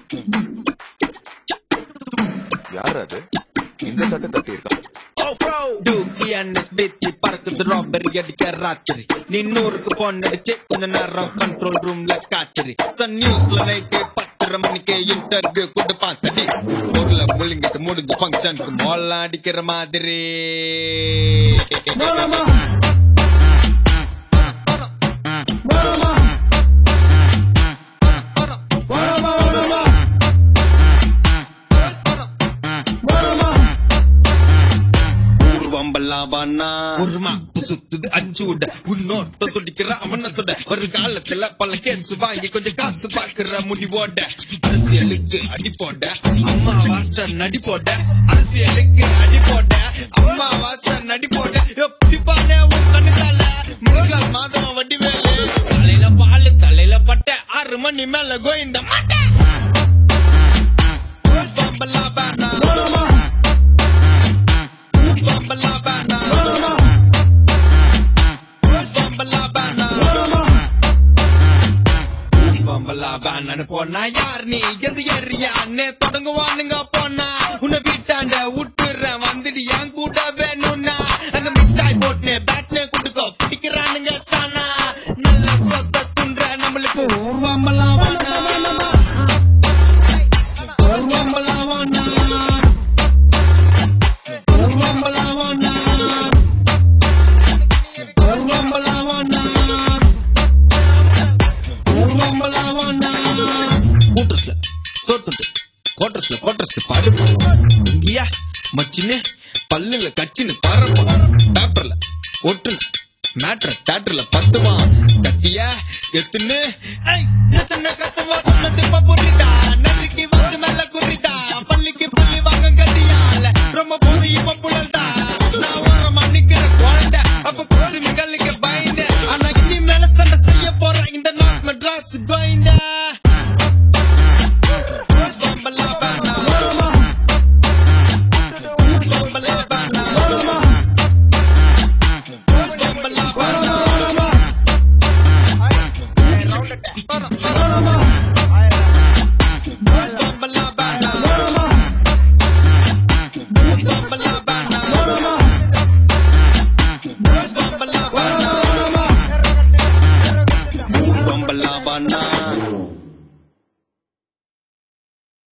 யார் அது இந்த தட்டு தட்டி இருக்கான் டூக்கியானஸ் பேச்சு பறக்குது ராபரி அடிக்க ராத்திரி நீ நூறுக்கு போன் அடிச்சு கொஞ்ச நேரம் கண்ட்ரோல் ரூம்ல காய்ச்சரி சன் நியூஸ்ல நைட்டு பத்தரை மணிக்கு இன்டர்வியூ கொண்டு பார்த்தடி ஊர்ல முழுங்கிட்டு முடிஞ்ச ஃபங்க்ஷனுக்கு மோல்லாம் அடிக்கிற மாதிரி ஊர்வம்பல்லாவானா ஒரு மாப்பு சுத்துது அஞ்சு விட உன்னோட்ட துடிக்கிற அவனத்தோட ஒரு காலத்துல பல கேஸ் வாங்கி கொஞ்சம் காசு பாக்குற முடிவோட அரசியலுக்கு அடி போட அம்மா வாச நடி போட அரசியலுக்கு அடி போட அம்மா வாச நடி போட எப்படிப்பானே உன் கண்ணுதால முருகா மாதவ வட்டி வேலு தலையில பாலு தலையில பட்ட ஆறு மணி மேல கோயிந்த மாட்டேன் ஊர்வம்பல்லாவானா போனா யார் நீ எது எறியான்னு தொடங்குவானுங்க போனா உன்னை வீட்டாண்ட விட்டுறேன் வந்துட்டு என் கூட வேணும்னா அங்க மிட்டாய் போட்டு பேட்னு குடுக்கோ பிடிக்கிறானுங்க சானா நல்ல சொத்த துன்ற நம்மளுக்கு ஊர்வம்பலாம் வேணா ஊர்வம்பலாம் வேணா ஊர்வம்பலாம் வேணா ஊர்வம்பலாம் வேணா ஊர்வம்பலாம் வேணா கூட்டஸ்ல தோத்துட்டு கோட்டஸ்ல கோட்டஸ்ல பாடு இங்கயா மச்சின்னு பல்லுல கச்சின்னு பரப்பா பேப்பர்ல ஒட்டுன மேட்ர தேட்டர்ல பத்துவான் கத்தியா எத்துன்னு ஐ, எத்தனை கத்துவா